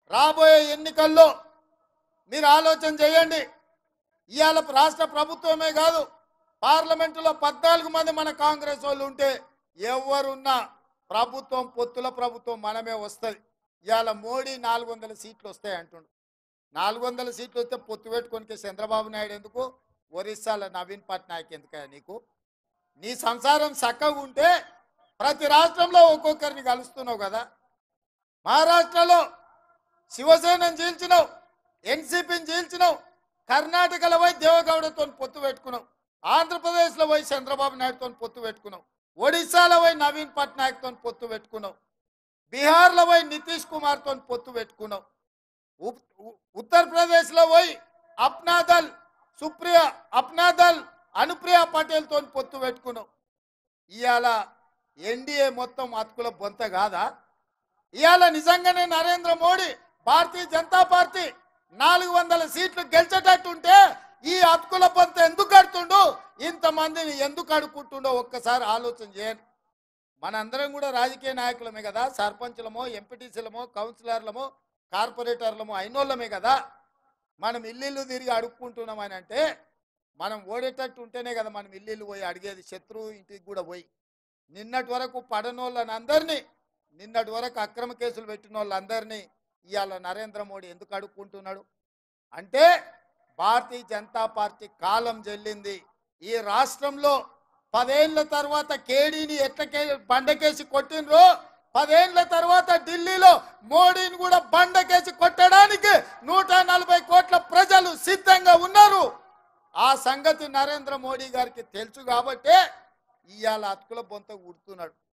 రాబోయే ఎన్నికల్లో మీరు ఆలోచన చేయండి ఇవాళ రాష్ట్ర ప్రభుత్వమే కాదు పార్లమెంటులో పద్నాలుగు మంది మన కాంగ్రెస్ వాళ్ళు ఉంటే ఎవరున్నా ప్రభుత్వం పొత్తుల ప్రభుత్వం మనమే వస్తుంది ఇవాళ మోడీ నాలుగు వందల సీట్లు వస్తాయి అంటుండు నాలుగు వందల సీట్లు వస్తే పొత్తు పెట్టుకోనికి చంద్రబాబు నాయుడు ఎందుకు ఒరిస్సాలో నవీన్ పట్నాయక్ ఎందుకయ్యా నీకు నీ సంసారం చక్కగా ఉంటే ప్రతి రాష్ట్రంలో ఒక్కొక్కరిని కలుస్తున్నావు కదా మహారాష్ట్రలో శివసేనను చీల్చినావు ఎన్సీపీని చీల్చినావు కర్ణాటకలో పోయి దేవగౌడతో పొత్తు పెట్టుకున్నావు ఆంధ్రప్రదేశ్లో పోయి చంద్రబాబు నాయుడుతో పొత్తు పెట్టుకున్నావు ఒడిశాలో పోయి నవీన్ పట్నాయక్తో పొత్తు పెట్టుకున్నావు బీహార్లో పోయి నితీష్ కుమార్తో పొత్తు పెట్టుకున్నావు ఉప్- ఉ- ఉత్తరప్రదేశ్లో పోయి అప్నాదల్ సుప్రియ అప్నాదల్ అనుప్రియ పటేల్తో పొత్తు పెట్టుకున్నావు ఇవాళ ఎన్డీఏ మొత్తం అతుకుల బొంత కాదా ఇవాళ నిజంగానే నరేంద్ర మోడీ భారతీయ జనతా పార్టీ నాలుగు వందల సీట్లు గెలిచేటట్టుంటే ఈ అతుకుల బొంత ఎందుకు కడుతుండు ఇంతమందిని ఎందుకు అడుక్కుంటుండో ఒక్కసారి ఆలోచన చేయండి మనందరం కూడా రాజకీయ నాయకులమే కదా సర్పంచులమో ఎంపీటీసీలమో కౌన్సిలర్లమో కార్పొరేటర్లమో అయినోళ్ళమే కదా మనం ఇల్లు తిరిగి అడుక్కుంటున్నామని అంటే మనం ఓడేటట్టు ఉంటేనే కదా మనం ఇల్లు పోయి అడిగేది శత్రువు ఇంటికి కూడా పోయి నిన్నటి వరకు పడనోళ్ళని అందరినీ నిన్నటి వరకు అక్రమ కేసులు పెట్టిన వాళ్ళందరినీ ఇవాళ నరేంద్ర మోడీ ఎందుకు అడుక్కుంటున్నాడు అంటే భారతీయ జనతా పార్టీ కాలం చెల్లింది ఈ రాష్ట్రంలో పదేళ్ల తర్వాత కేడీని ఎట్లకే బండకేసి కొట్టినరో పదేళ్ల తర్వాత ఢిల్లీలో మోడీని కూడా బండకేసి కొట్టడానికి నూట నలభై కోట్ల ప్రజలు సిద్ధంగా ఉన్నారు ఆ సంగతి నరేంద్ర మోడీ గారికి తెలుసు కాబట్టే ఇవాళ అతుకుల బొంత ఉడుతున్నాడు